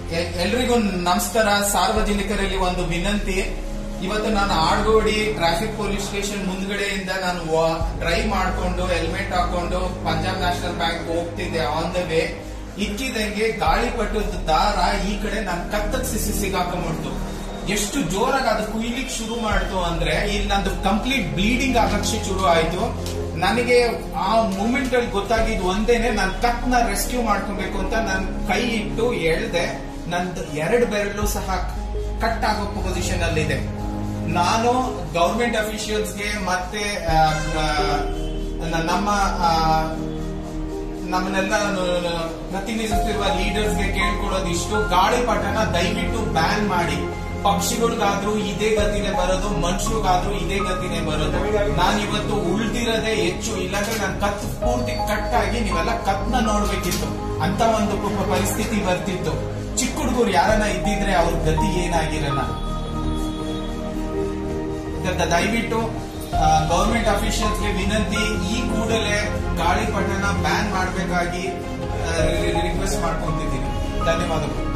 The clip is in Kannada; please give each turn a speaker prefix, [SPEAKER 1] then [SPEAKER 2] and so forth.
[SPEAKER 1] ಎ- ಎಲ್ರಿಗೂ ನಮಸ್ಕಾರ ಸಾರ್ವಜನಿಕರಲ್ಲಿ ಒಂದು ವಿನಂತಿ ಇವತ್ತು ನಾನು ಆಡ್ಗೋಡಿ ಟ್ರಾಫಿಕ್ ಪೊಲೀಸ್ ಸ್ಟೇಷನ್ ಮುಂದ್ಗಡೆಯಿಂದ ನಾನು ಡ್ರೈವ್ ಮಾಡ್ಕೊಂಡು ಹೆಲ್ಮೆಟ್ ಹಾಕೊಂಡು ಪಂಜಾಬ್ ನ್ಯಾಷನಲ್ ಬ್ಯಾಂಕ್ ಹೋಗ್ತಿದ್ದೆ ಆನ್ ದ ವೇ ಇಕ್ಕಿದಂಗೆ ಗಾಳಿಪಟದ ದಾರ ಈ ಕಡೆ ನಾನು ಕತ್ತಕ್ ಸಿಸಿ ಸಿಗಾಕೊಂಡ್ಬಿಡ್ತು ಎಷ್ಟು ಜೋರಾಗಿ ಅದು ಕುಯ್ಲಿಕ್ ಶುರು ಮಾಡ್ತು ಅಂದ್ರೆ ಇಲ್ಲಿ ನಂದು ಕಂಪ್ಲೀಟ್ ಬ್ಲೀಡಿಂಗ್ ಆಗಕ್ಕೆ ಶುರು ಆಯ್ತು ನನಗೆ ಆ ಮೂಮೆಂಟ್ ಅಲ್ಲಿ ಗೊತ್ತಾಗಿದ್ ಒಂದೇನೆ ನಾನು ಕತ್ನ ರೆಸ್ಕ್ಯೂ ಮಾಡ್ಕೊಬೇಕು ಅಂತ ನಾನು ಕೈ ಇಟ್ಟು ಎಳ್ದೆ ನಂದು ಎರಡು ಬೆರಳು ಸಹ ಕಟ್ ಆಗೋ ಪೊಸಿಷನ್ ಅಲ್ಲಿ ಇದೆ ನಾನು ಗೌರ್ಮೆಂಟ್ ಅಫಿಷಿಯಲ್ಸ್ಗೆ ಮತ್ತೆ ಆ, ಆ, ನಮ್ಮ ಆ, ನಮ್ಮನ್ನೆಲ್ಲ ಪ್ರತಿನಿಧಿಸುತ್ತಿರುವ ಲೀಡರ್ಸ್ಗೆ ಕೇಳ್ಕೊಳ್ಳೋದು ಇಷ್ಟು ಗಾಳಿಪಟನ ದಯವಿಟ್ಟು ಬ್ಯಾನ್ ಮಾಡಿ ಪಕ್ಷಿಗಳಿಗಾದ್ರೂ ಇದೇ ಗತಿನೇ ಬರೋದು ಮನುಷ್ಯರಿಗಾದ್ರೂ ಇದೇ ಗತಿನೇ ಬರೋದು ನಾನು ಇವತ್ತು ಉಳ್ದಿರೋದೇ ಹೆಚ್ಚು ಇಲ್ಲಾಂದ್ರೆ ನನ್ನ ಕತ್ ಪೂರ್ತಿ ಕಟ್ ಆಗಿ ನೀವೆಲ್ಲ ಕತ್ನ ನೋಡ್ಬೇಕಿತ್ತು ಅಂತ ಒಂದು ಪ- ಪರಿಸ್ಥಿತಿ ಬರ್ತಿತ್ತು ಚಿಕ್ಕ ಹುಡುಗರು ಯಾರನ್ನ ಇದ್ದಿದ್ರೆ ಅವ್ರ ಗತಿ ಏನಾಗಿರಲ್ಲ ಇದರಿಂದ ದಯವಿಟ್ಟು ಗವರ್ಮೆಂಟ್ ಅಫಿಷಿಯಲ್ಸ್ಗೆ ವಿನಂತಿ ಈ ಕೂಡಲೇ ಗಾಳಿಪಟನ ಬ್ಯಾನ್ ಮಾಡಬೇಕಾಗಿ ರಿಕ್ವೆಸ್ಟ್ ಮಾಡ್ಕೊಂತಿದ್ದೀನಿ ಧನ್ಯವಾದಗಳು